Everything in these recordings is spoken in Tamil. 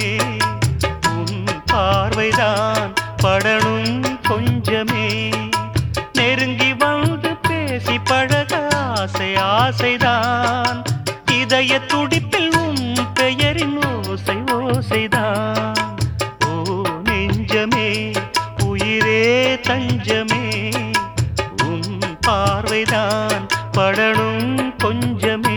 உன் பார்வைதான் படணும் கொஞ்சமே நெருங்கி வந்து பேசி பழக ஆசை ஆசைதான் இதய துடிப்பில் உன் பெயரின் ஓசை ஓசைதான் ஓ நெஞ்சமே உயிரே தஞ்சமே உன் பார்வைதான் படணும் கொஞ்சமே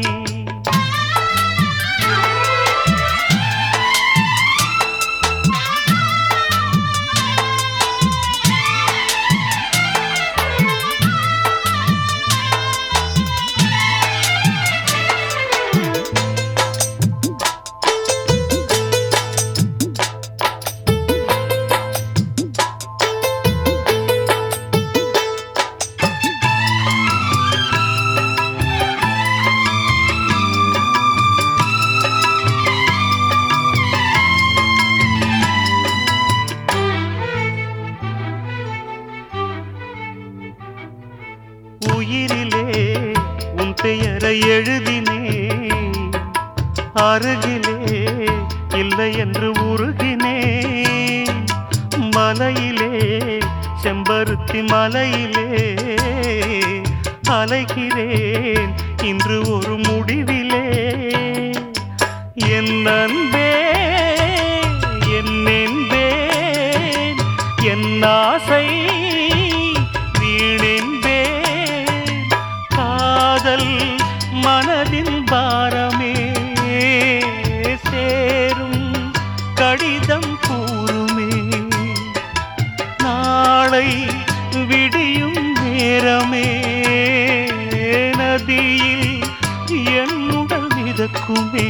உயிரிலே உன் பெயரை எழுதினேன் அருகிலே இல்லை என்று உருகினேன் மலையிலே செம்பருத்தி மலையிலே அலைகிறேன் இன்று ஒரு முடிவிலே என் அன்பே என் என்பேன் என் ஆசை வீணென்பேன் காதல் மனதின் பாரமே சேரும் கடிதம் கூறுமே நாளை விடியும் நேரமே நதியில் என் உடல் மிதக்குமே